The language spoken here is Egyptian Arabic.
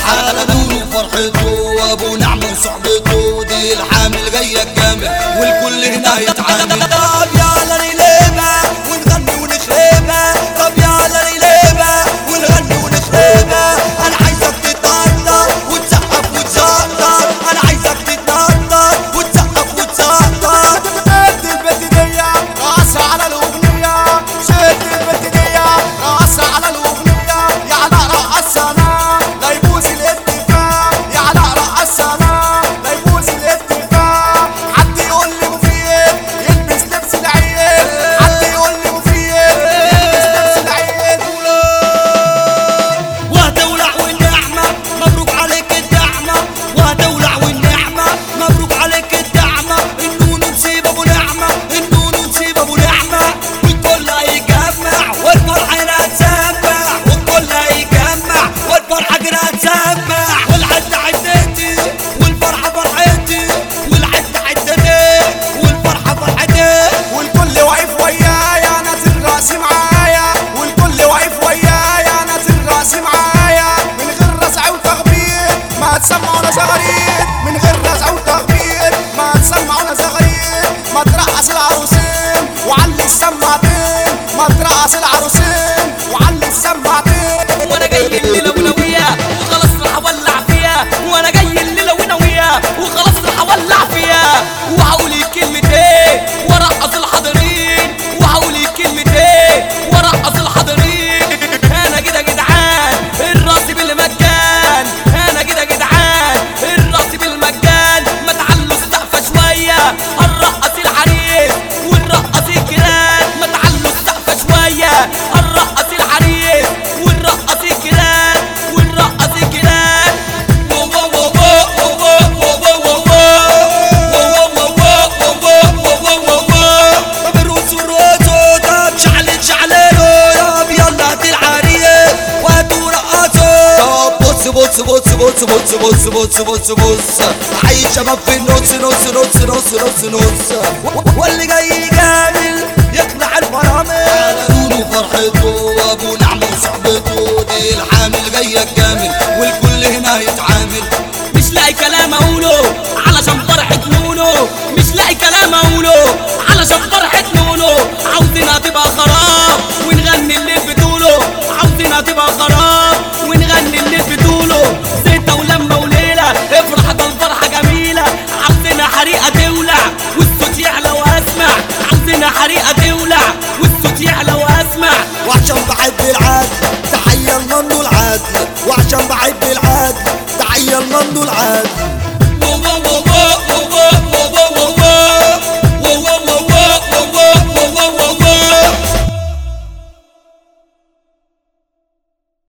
على نور وفرحته وابو نعمة وصحبته دي الحامل جاية الجامل والكل هنا يتعامل طب يلا نلعبها ونغني ونخربها طب يلا نلعبها ونغني ونخربها انا عايزك تتنطط وتسقف وتزقطط انا عايزك تتنطط وتسقف وتزقطط شد البت دي راسها على الاغنيه شد البت دي راسها على الاغنيه يا علاء رقصنا لا يبوظ الاتفاق يا علاء رقصنا لا يبوظ الاتفاق حد يقول لي مفيد يلبس لبس العيد حد يقول لي مفيد يلبس لبس العيد وهتولع والنعمة مبروك عليك الدعمة وهتولع والنعمة مبروك عليك الدعمة النون نسيب ابو نعمة النون نسيب ابو نعمة والكل هيجمع والفرحة هنا هتسمع والكل هيجمع والفرحة هنا هتسمع والعد عدتي والفرحة فرحتي والعد عدتي والفرحة فرحتي والكل واقف ويايا نازل راسي معايا والكل واقف ويايا نازل راسي معايا من غير رزع وتخبيط ما تسمعونا زغاريد من غير رزع وتخبيط ما تسمعونا زغاريد ما ترقص العروسين وعلي السماعتين ما ترقص العروسين وعلي السماعتين وانا جاي الليله وناويه وخلاص راح اولع فيها وانا جاي الليله وناويه وخلاص راح اولع فيها وهقول كلمتين وارقص الحاضرين وهقول كلمتين وارقص الحاضرين انا كده جدعان الراس بالمجان انا كده جدعان الراس بالمجان ما تعلوا السقفه شويه هنرقص العريس ونرقص الجيران ما تعلوا السقفه شويه هنرقص العريس ونرقص الجيران ونرقص الجيران طب الروس والروسو طب شعلت شعلانه طب يلا هات العريس وهاتوا رقصوا طب بص بص بص بص بص بص بص بص بص عايز شباب في النص نص نص نص نص نص واللي جاي يجامل يقنع الفرامل على نور وفرحته وابو نعمة وصحبته دي الحامل جاية الجامل والكل هنا يتعامل مش لاقي كلام اقوله علشان فرحة نونو مش لاقي كلام اقوله علشان فرحة نونو عاوزينها تبقى خراب ونغني اللي بتقوله عاوزينها تبقى خراب ونغني اللي بتقوله زيتة ولمة وليلة افرح ده الفرحة جميلة عاوزينها حريقة تولع والصوت يعلى واسمع عاوزينها حريقة تولع والصوت يعلى واسمع وعشان بحب العدل تحية لمنو العدل وعشان بحب العدل تحية لمنو العدل